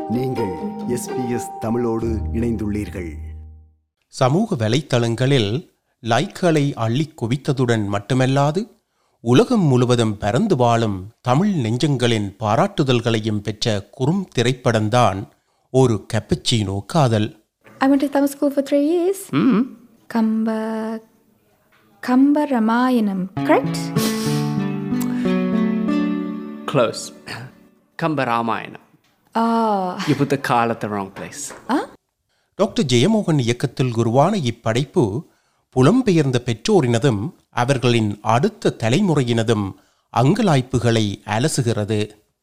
நீங்கள் எஸ்பிஎஸ் தமிழோடு இணைந்துள்ளீர்கள் சமூக வலைத்தளங்களில் லைக்களை அள்ளிக் குவித்ததுடன் மட்டுமல்லாது உலகம் முழுவதும் பறந்து வாழும் தமிழ் நெஞ்சங்களின் பாராட்டுதல்களையும் பெற்ற குறும் திரைப்படம்தான் ஒரு கப்பச்சினோ காதல் I went to Tamil school for three years. Mm. Kamba. Kamba Ramayanam, correct? Close. Kambaramayanam. Oh. You put the call at the wrong place. Doctor Jeyamohan இயக்கத்தில் உருவான இப்படைப்பு புலம்பெயர்ந்த பெற்றோரினதும் அவர்களின் அடுத்த தலைமுறையினதும் அங்கலாய்ப்புகளை அலசுகிறது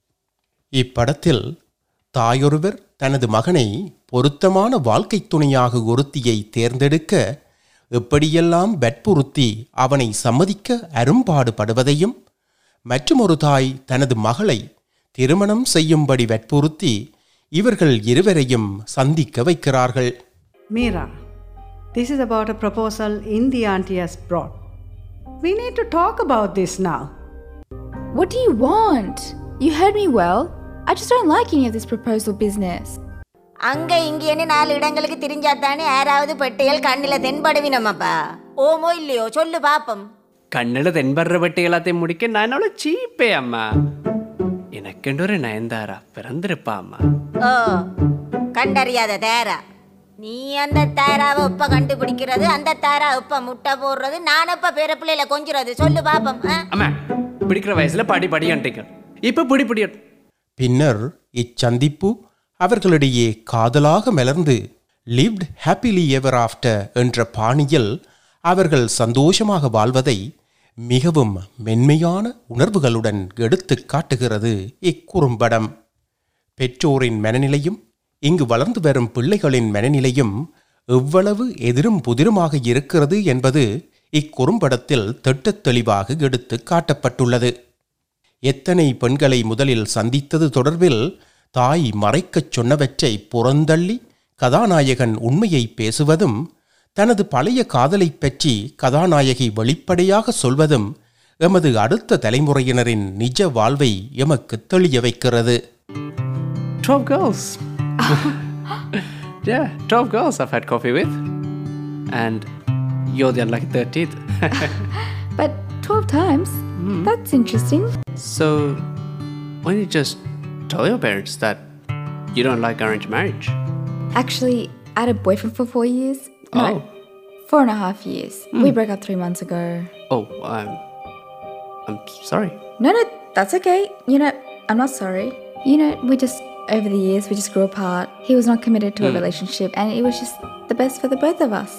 இப்படத்தில் தாயொருவர் தனது மகனை பொருத்தமான வாழ்க்கைத் துணையாக ஒருத்தியை தேர்ந்தெடுக்க எப்படியெல்லாம் வற்புறுத்தி அவனை சம்மதிக்க அரும்பாடுபடுவதையும் மற்றுமொரு தாய் தனது மகளை திருமணம் செய்யும்படி வற்புறுத்தி இவர்கள் இருவரையும் சந்திக்க வைக்கிறார்கள் Meera, this is about a proposal India auntie has brought. We need to talk about this now. What do you want? You heard me well. I just don't like any of this proposal business. அங்க இங்கேன்னு நாலு இடங்களுக்கு திரிஞ்சாத்தானே யாராவது பெட்டிகள் கண்ணில தென்படுவினமாப்பா ஓமோ இல்லையோ சொல்லு பாப்பம் കണ്ണില് തെൻപറ വെട്ടി எல்லாத்தையும் முடிக்க நான் என்னோட சீப்பே அம்மா எனக்குண்டு ஒரு நயன்தாரா பிறந்திருப்பா அம்மா ஓ கண்டறியாத தேரா நீ அந்த தாராவை உப்ப கண்டுபிடிக்கிறது அந்த தாரா உப்ப முட்டை போடுறது நான் எப்ப பேர பிள்ளையில கொஞ்சுறது சொல்லு பாப்பம் ஆ? அம்மா பிடிக்கிற வயசுல படி படி அண்டிங்க இப்ப பிடி பிடி பின்னர் இச்சந்திப்பு அவர்களிடையே காதலாக மலர்ந்து லிவ்ட் ஹாப்பிலி எவர் ஆஃப்டர் என்ற பாணியில் அவர்கள் சந்தோஷமாக வாழ்வதை மிகவும் மென்மையான உணர்வுகளுடன் எடுத்துக் காட்டுகிறது இக்குறும்படம் பெற்றோரின் மனநிலையும் இங்கு வளர்ந்து வரும் பிள்ளைகளின் மனநிலையும் எவ்வளவு எதிரும் புதிருமாக இருக்கிறது என்பது இக்குறும்படத்தில் திட்டத் தெளிவாக எடுத்துக் காட்டப்பட்டுள்ளது எத்தனை பெண்களை முதலில் சந்தித்தது தொடர்பில் தாய் மறைக்கச் சொன்னவற்றை புறந்தள்ளி கதாநாயகன் உண்மையை பேசுவதும் தனது பழைய காதலைப் பற்றி கதாநாயகி வெளிப்படையாக சொல்வதும் எமது அடுத்த தலைமுறையினரின் நிஜ வாழ்வை எமக்கு தெளிய வைக்கிறது 12 girls. yeah, 12 girls I've had coffee with. And you're the unlucky 13th. But 12 times? That's interesting. so, why don't you just tell your parents that you don't like arranged marriage? Actually, I had a boyfriend for four years. No, Oh. four and a half years. We broke up three months ago. Oh, I'm. I'm sorry. No, no, that's okay. You know, I'm not sorry. You know, we just, over the years, we just grew apart. He was not committed to a relationship, and it was just the best for the both of us.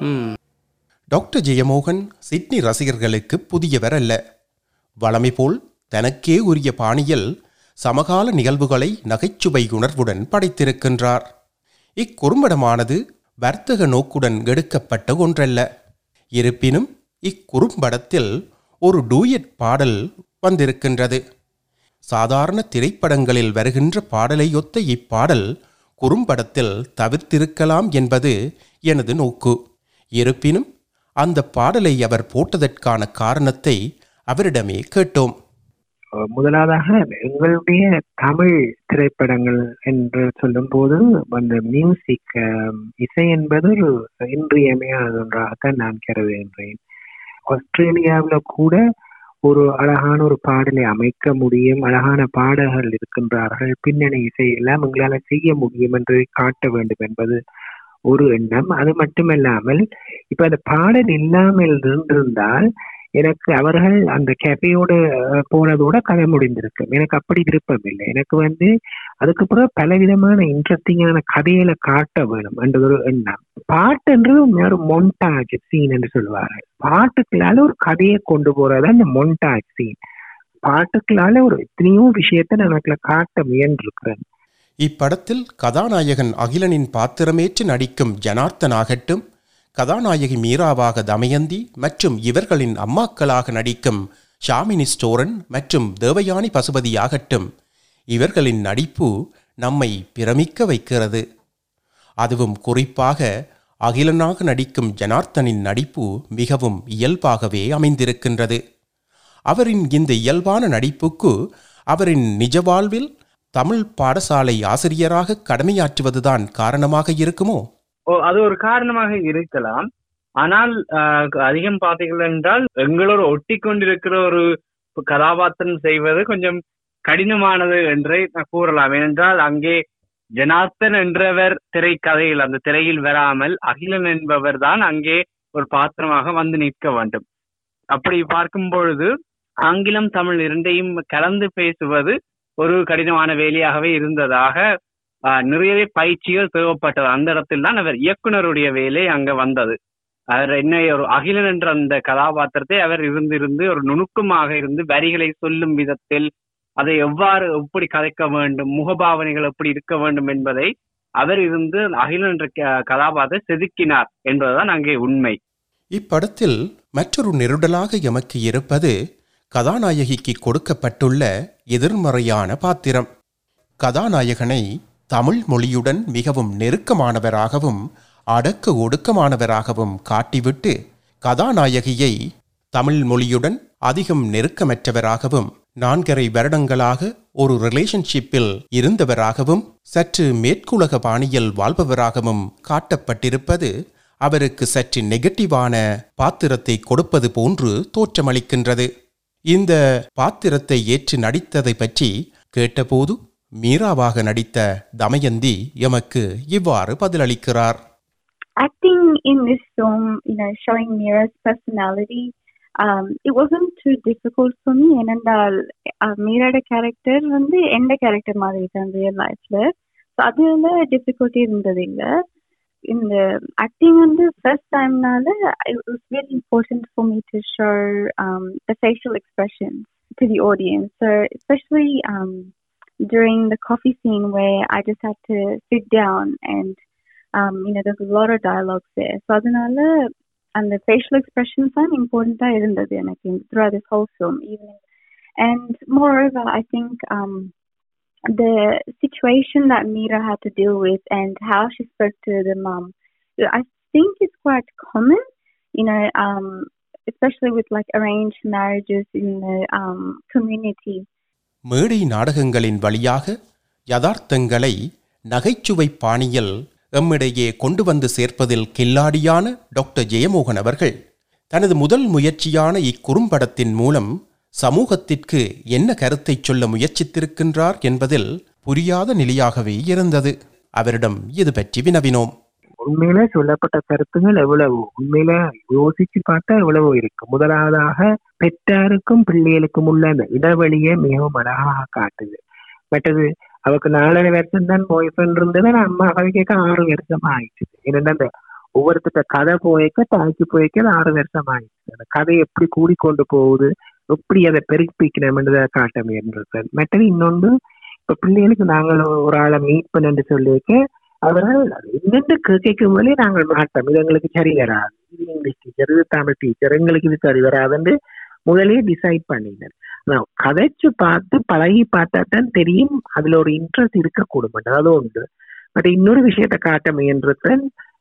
Doctor Jeyamohan Sydney ரசிகர்களுக்கு புதியவர் அல்ல வழமை போல் தனக்கே உரிய பாணியில் சமகால நிகழ்வுகளை நகைச்சுவை உணர்வுடன் படைத்திருக்கின்றார் இக்குறும்படமானது வர்த்தக நோக்குடன் எடுக்கப்பட்ட ஒன்றல்ல இருப்பினும் இக்குறும்படத்தில் ஒரு டூயட் பாடல் வந்திருக்கின்றது சாதாரண திரைப்படங்களில் வருகின்ற பாடலையொத்த இப்பாடல் குறும்படத்தில் தவிர்த்திருக்கலாம் என்பது எனது நோக்கு இருப்பினும் அந்த பாடலை அவர் போட்டதற்கான காரணத்தை அவரிடமே கேட்டோம் முதலாவதாக எங்களுடைய தமிழ் திரைப்படங்கள் என்று சொல்லும்போது அந்த மியூசிக் இசை என்பது ஒரு இன்றியமையாத ஒன்றாகத்தான் நான் கருதுகின்றேன் ஆஸ்திரேலியாவில் கூட ஒரு அழகான ஒரு பாடலை அமைக்க முடியும் அழகான பாடகர்கள் இருக்கின்றார்கள் பின்னணி இசை எல்லாம் எங்களால் செய்ய முடியும் என்று காட்ட வேண்டும் என்பது ஒரு எண்ணம் அது மட்டுமல்லாமல் இப்ப அந்த பாடல் இல்லாமல் இருந்திருந்தால் எனக்கு அவர்கள் அந்த கேஃபையோட போனதோட கதை முடிந்திருக்கும் எனக்கு அப்படி விருப்பம் இல்லை எனக்கு வந்து அதுக்கு பிறகு பலவிதமான இன்ட்ரெஸ்டிங்கான கதைகளை காட்ட வேணும் என்ற ஒரு எண்ணம் பாட்டுன்றது ஒரு மொண்டாஜ் சீன் என்று சொல்லுவார்கள் பாட்டுக்களால ஒரு கதையை கொண்டு போறது அந்த மொண்டாஜ் சீன் பாட்டுக்களால ஒரு எத்தனையோ விஷயத்த எனக்கு காட்ட முயன்றிருக்கிறேன் இப்படத்தில் கதாநாயகன் அகிலனின் பாத்திரமேற்று நடிக்கும் ஜனார்த்தன் ஆகட்டும் கதாநாயகி மீராவாக தமயந்தி மற்றும் இவர்களின் அம்மாக்களாக நடிக்கும் ஷாமினி ஸ்டோரன் மற்றும் தேவயானி பசுபதி ஆகட்டும் இவர்களின் நடிப்பு நம்மை பிரமிக்க வைக்கிறது அதுவும் குறிப்பாக அகிலனாக நடிக்கும் ஜனார்த்தனின் நடிப்பு மிகவும் இயல்பாகவே அமைந்திருக்கின்றது அவரின் இந்த இயல்பான நடிப்புக்கு அவரின் நிஜ வாழ்வில் தமிழ் பாடசாலை ஆசிரியராக கடமையாற்றுவதுதான் காரணமாக இருக்குமோ ஓ அது ஒரு காரணமாக இருக்கலாம் ஆனால் ஆஹ், அதிகம் பார்த்தீர்கள் என்றால் எங்களோட ஒட்டி கொண்டிருக்கிற ஒரு கதாபாத்திரம் செய்வது கொஞ்சம் கடினமானது என்றே நான் கூறலாம் ஏனென்றால் அங்கே ஜனார்த்தன் என்றவர் திரைக்கதையில் அந்த திரையில் வராமல் அகிலன் என்பவர் தான் அங்கே ஒரு பாத்திரமாக வந்து நிற்க வேண்டும் அப்படி பார்க்கும் பொழுது ஆங்கிலம் தமிழ் இரண்டையும் கலந்து பேசுவது ஒரு கடினமான வேலையாகவே இருந்ததாக ஆஹ், நிறையவே பயிற்சிகள் தேவைப்பட்டது அந்த இடத்தில் தான் அவர் இயக்குனருடைய வேலை அங்க வந்தது அவர் என்ன ஒரு அகிலன் என்ற அந்த கதாபாத்திரத்தை அவர் இருந்திருந்து ஒரு நுணுக்கமாக இருந்து வரிகளை சொல்லும் விதத்தில் அதை எவ்வாறு எப்படி கதைக்க வேண்டும் முகபாவனைகள் எப்படி இருக்க வேண்டும் என்பதை அவர் இருந்து அகிலன் என்ற க- கதாபாத்திரத்தை செதுக்கினார் என்பதுதான் அங்கே உண்மை இப்படத்தில் மற்றொரு நெருடலாக எமக்கு இருப்பது கதாநாயகிக்கு கொடுக்கப்பட்டுள்ள எதிர்மறையான பாத்திரம் கதாநாயகனை தமிழ் மொழியுடன் மிகவும் நெருக்கமானவராகவும் அடக்க ஒடுக்கமானவராகவும் காட்டிவிட்டு கதாநாயகியை தமிழ் மொழியுடன் அதிகம் நெருக்கமற்றவராகவும் நான்கரை வருடங்களாக ஒரு ரிலேஷன்ஷிப்பில் இருந்தவராகவும் சற்று மேற்குலக பாணியில் வாழ்பவராகவும் காட்டப்பட்டிருப்பது அவருக்கு சற்று நெகட்டிவான பாத்திரத்தை கொடுப்பது போன்று தோற்றமளிக்கின்றது இந்த பாத்திரத்தை ஏற்று நடித்ததை பற்றி கேட்டபோது மீராவாக நடித்த தமயந்தி எமக்கு இவ்வாறு பதிலளிக்கிறார் acting in this film, you know, showing Mira's personality, um, it wasn't too difficult for me. ஏனென்றால் uh, மீராட கேரக்டர் வந்து எந்த கேரக்டர் மாதிரி தான் ரியல் லைஃப்ல ஸோ அதுல டிஃபிகல்ட்டி இருந்தது இல்லை இந்த ஆக்டிங் வந்து ஃபர்ஸ்ட் டைம்னால it was very important for me to show the facial expressions to the audience so especially during the coffee scene where I just had to sit down and um, you know, there's a lot of dialogues there. So அதனால அந்த facial expressions தான் important இருந்தது எனக்கு throughout this whole film. Even and moreover, I think um, the situation that Mira had to deal with and how she spoke to the mum, I think it's quite common, you know, um, especially with like arranged marriages in the um, community. மேடை நாடகங்களின் வழியாக யதார்த்தங்களை நகைச்சுவை பாணியில் எம்மிடையே கொண்டு வந்து சேர்ப்பதில் கில்லாடியான doctor Jeyamohan அவர்கள் தனது முதல் முயற்சியான இக்குறும்படத்தின் மூலம் சமூகத்திற்கு என்ன கருத்தை சொல்ல முயற்சித்திருக்கின்றார் என்பதில் புரியாத நிலையாகவே இருந்தது அவரிடம் இது பற்றி வினவினோம் உண்மையில சொல்லப்பட்ட கருத்துகள் எவ்வளவு உண்மையில யோசிச்சு பார்த்தா எவ்வளவு இருக்கு முதலாவதாக பெற்றாருக்கும் பிள்ளைகளுக்கும் உள்ள அந்த இடைவெளியை மிகவும் அழகாக காட்டுது மற்றது அவருக்கு நாலரை வருஷம் தான் பாய் ஃப்ரெண்ட் இருந்தது ஆனா அம்மா கவிக்க ஆறு வருஷம் ஆயிடுச்சு என்னன்னா அந்த ஒவ்வொருத்தட்ட கதை போய்க்க தாய்க்கு போய்க்க அது ஆறு வருஷம் ஆயிடுச்சு அந்த கதை எப்படி கூடிக்கொண்டு போகுது எப்படி அதை பெருப்பிக்கணும்ன்றதை காட்ட முயன்றது மற்றது இன்னொன்று இப்ப பிள்ளைகளுக்கு நாங்கள் ஒரு ஆளை மீட் பண்ணு சொல்லியிருக்க அவர்கள் என்னென்று கேட்கும் போதே நாங்கள் மாட்டோம் இது எங்களுக்கு சரி வராது இது இங்கிலீஷ் டீச்சர் இது தமிழ் டீச்சர் எங்களுக்கு இது சரி வராதுன்னு முதலே டிசைட் பண்ணினர் நான் கதைச்சு பார்த்து பழகி பார்த்தா தான் தெரியும் அதுல ஒரு இன்ட்ரெஸ்ட் இருக்கக்கூடும் அது உண்டு பட் இன்னொரு விஷயத்த காட்ட முயன்றது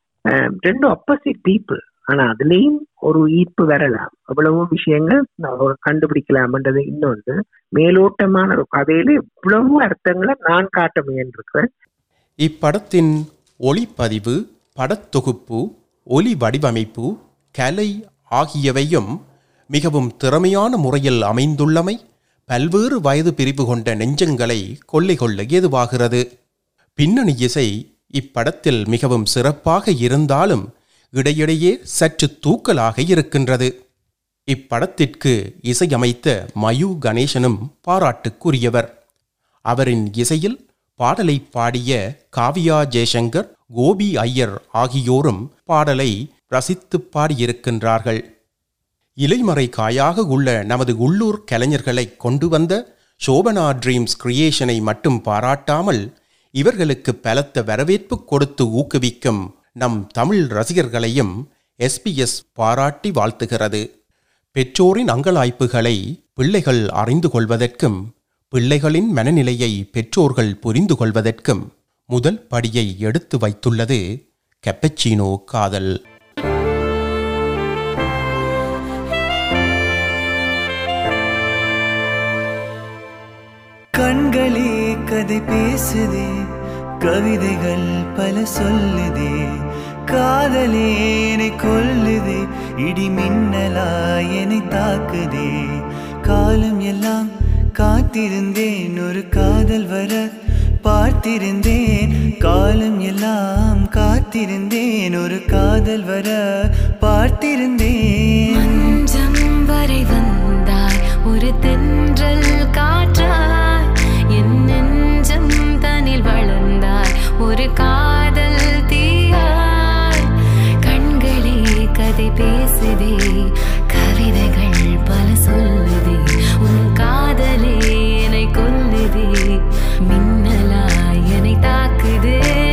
ரெண்டு ஆப்போசிட் பீப்புள் ஆனா அதுலயும் ஒரு ஈர்ப்பு வரலாம் அவ்வளவு விஷயங்கள் நம்ம கண்டுபிடிக்கலாம்ன்றது இன்னொன்று மேலோட்டமான ஒரு கதையில இவ்வளவு அர்த்தங்களை நான் காட்ட முயன்றிருக்கிறேன் இப்படத்தின் ஒளிப்பதிவு படத்தொகுப்பு ஒலி வடிவமைப்பு கலை ஆகியவையும் மிகவும் திறமையான முறையில் அமைந்துள்ளமை பல்வேறு வயது பிரிவு கொண்ட நெஞ்சங்களை கொள்ளை கொள்ள ஏதுவாகிறது பின்னணி இசை இப்படத்தில் மிகவும் சிறப்பாக இருந்தாலும் இடையிடையே சற்று தூக்கலாக இருக்கின்றது இப்படத்திற்கு இசையமைத்த மயு கணேசனும் பாராட்டுக்குரியவர் அவரின் இசையில் பாடலை பாடிய காவியா ஜெயசங்கர் கோபி ஐயர் ஆகியோரும் பாடலை ரசித்து பாடியிருக்கின்றார்கள் இலைமறை காயாக உள்ள நமது உள்ளூர் கலைஞர்களை கொண்டு வந்த சோபனா ட்ரீம்ஸ் கிரியேஷனை மட்டும் பாராட்டாமல் இவர்களுக்கு பலத்த வரவேற்பு கொடுத்து ஊக்குவிக்கும் நம் தமிழ் ரசிகர்களையும் எஸ்பிஎஸ் பாராட்டி வாழ்த்துகிறது பெற்றோரின் அங்கலாய்ப்புகளை பிள்ளைகள் அறிந்து கொள்வதற்கும் பிள்ளைகளின் மனநிலையை பெற்றோர்கள் புரிந்து கொள்வதற்கும் முதல் படியை எடுத்து வைத்துள்ளது கெப்பச்சினோ காதல் கண்களே கதை பேசுதே கவிதைகள் பல சொல்லுதே காதலே என்னை கொல்லுதே இடி மின்னலாய் என்னை தாக்குதே காலம் எல்லாம் காத்திருந்தேன் ஒரு காதல் வர பார்த்திருந்தேன் காலம் எல்லாம் காத்திருந்தேன் ஒரு காதல் வர பார்த்திருந்தேன் மஞ்சம் வரை வந்தாய் ஒரு தென்றல் காற்றாய் என் நெஞ்சம் தனில் வளர்ந்தாய் ஒரு காதல் தீயாய் கண்களே கதை பேசுதே கவிதைகள் பல சொல்லுதே உன் காதலே என்னை கொல்லுதே மின்னலாய் என்னை தாக்குதே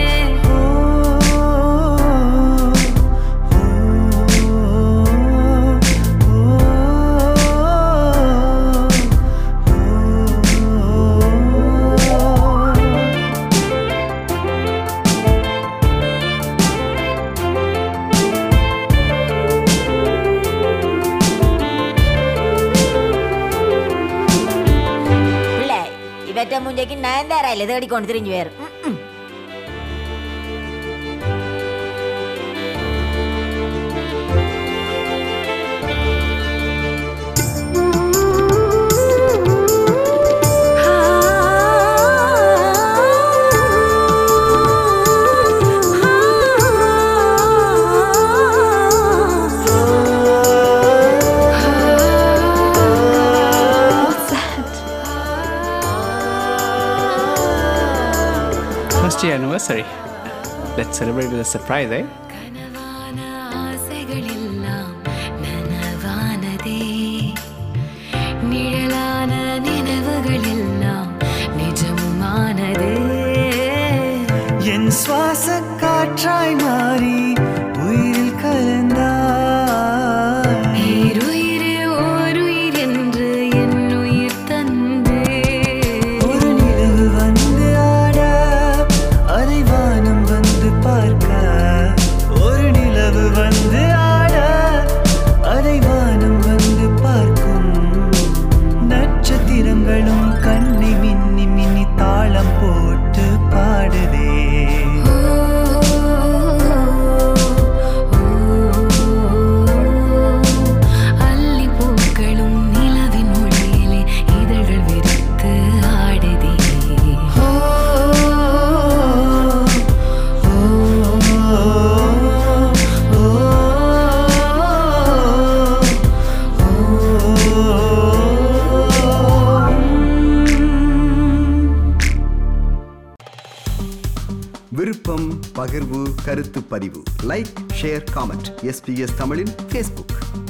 பிள்ளை இவற்றை முஞ்சைக்கு நயன்தாராயில் தேடி கொண்டு திரிஞ்சு வேறு What's that? First year anniversary. Let's celebrate with a surprise, eh? கனவான ஆசைகளெல்லாம் நனவானதே நிழலான நினைவுகளெல்லாம் நிஜமானதே என் சுவாச காற்றாய் மாறி உயிரில் கலந்தாய் ஈருயிரே ஓருயிர் என்று என் உயிர் தந்தே ஒரு நிலவு வந்து ஆட அதை வானம் வந்து பார்க்க ஒரு நிலவு வந்து ஆட அதை வானம் வந்து பார்க்கும் நட்சத்திரங்களும் கண்ணை மின்னி மின்னி தாளம் போட்டு பாடுதே அல்லி பூக்களும் நிலவின் ஒளியிலே இதழ்கள் விரித்து ஆடுதே விருப்பம் பகிர்வு கருத்து பதிவு லைக் ஷேர் காமெண்ட் எஸ்பிஎஸ் தமிழின் ஃபேஸ்புக்